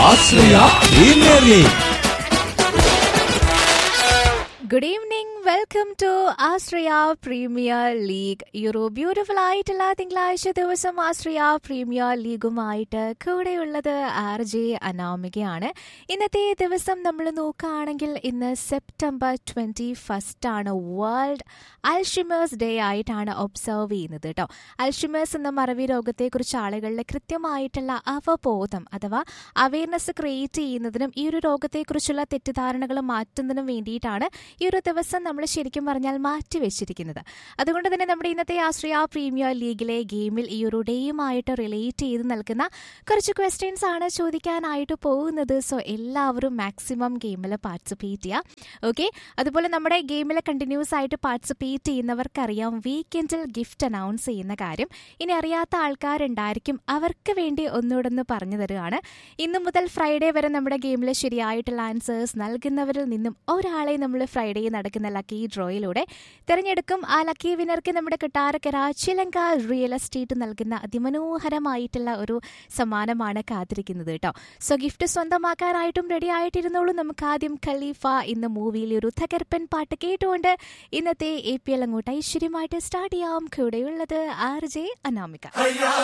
Ashraya premier league good evening welcome to Ashraya premier league ഈ ഒരു beautiful ആയിട്ടുള്ള തിങ്കളാഴ്ച ദിവസം ആശ്രയ പ്രീമിയർ ലീഗുമായിട്ട് കൂടെയുള്ളത് ആർ ജെ അനാമികയാണ് ഇന്നത്തെ ദിവസം നമ്മൾ നോക്കുകയാണെങ്കിൽ ഇന്ന് സെപ്റ്റംബർ ട്വൻറ്റി ഫസ്റ്റ് ആണ് വേൾഡ് അൽഷിമേഴ്സ് ഡേ ആയിട്ടാണ് ഒബ്സർവ് ചെയ്യുന്നത് കേട്ടോ അൽഷിമേഴ്സ് എന്ന മറവി രോഗത്തെക്കുറിച്ച് ആളുകളിൽ കൃത്യമായിട്ടുള്ള അവബോധം അഥവാ അവയർനെസ് ക്രിയേറ്റ് ചെയ്യുന്നതിനും ഈ ഒരു രോഗത്തെക്കുറിച്ചുള്ള തെറ്റിദ്ധാരണകൾ മാറ്റുന്നതിനും വേണ്ടിയിട്ടാണ് ഈ ഒരു ദിവസം നമ്മൾ ശരിക്കും പറഞ്ഞാൽ മാറ്റി വെച്ചിരിക്കുന്നത് അതുകൊണ്ട് തന്നെ നമ്മുടെ ഇന്നത്തെ ആശ്രയ പ്രീമിയർ ലീഗിലെ ഗെയിമിൽ ഈ ഒരു ഡേയുമായിട്ട് റിലേറ്റ് ചെയ്ത് നൽകുന്ന കുറച്ച് ക്വസ്റ്റ്യൻസ് ആണ് ചോദിക്കാനായിട്ട് പോകുന്നത് സോ എല്ലാവരും മാക്സിമം ഗെയിമിൽ പാർട്ടിസിപ്പേറ്റ് ചെയ്യുക ഓക്കെ അതുപോലെ നമ്മുടെ ഗെയിമിൽ കണ്ടിന്യൂസ് ആയിട്ട് പാർട്ടിസിപ്പേറ്റ് ചെയ്യുന്നവർക്കറിയാം വീക്കെൻഡിൽ ഗിഫ്റ്റ് അനൗൺസ് ചെയ്യുന്ന കാര്യം ഇനി അറിയാത്ത ആൾക്കാരുണ്ടായിരിക്കും അവർക്ക് വേണ്ടി ഒന്നുകൂടെ ഒന്ന് പറഞ്ഞു തരുകയാണ് ഇന്നു മുതൽ ഫ്രൈഡേ വരെ നമ്മുടെ ഗെയിമിൽ ശരിയായിട്ടുള്ള ആൻസേഴ്സ് നൽകുന്നവരിൽ നിന്നും ഒരാളെ നമ്മൾ ഫ്രൈഡേ നടക്കുന്ന ലക്കി ഡ്രോയിലൂടെ തിരഞ്ഞെടുക്കും ആ ലക്കി വിനർക്ക് നമ്മുടെ കൊട്ടാരക്കര ചിലങ്ക റിയൽ എസ്റ്റേറ്റ് നൽകുന്ന അതിമനോഹരമായിട്ടുള്ള ഒരു സമ്മാനമാണ് കാത്തിരിക്കുന്നത് കേട്ടോ സോ ഗിഫ്റ്റ് സ്വന്തമാക്കാനായിട്ടും റെഡി ആയിട്ടിരുന്നോളൂ നമുക്ക് ആദ്യം ഖലീഫ ഇന്ന് മൂവിയിലെ ഒരു തകർപ്പൻ പാട്ട് കേട്ടുകൊണ്ട് ഇന്നത്തെ എ പി എൽ അങ്ങോട്ട് ഐശ്വര്യമായിട്ട് സ്റ്റാർട്ട് ചെയ്യാം കൂടെയുള്ളത് ആർ ജെ അനാമിക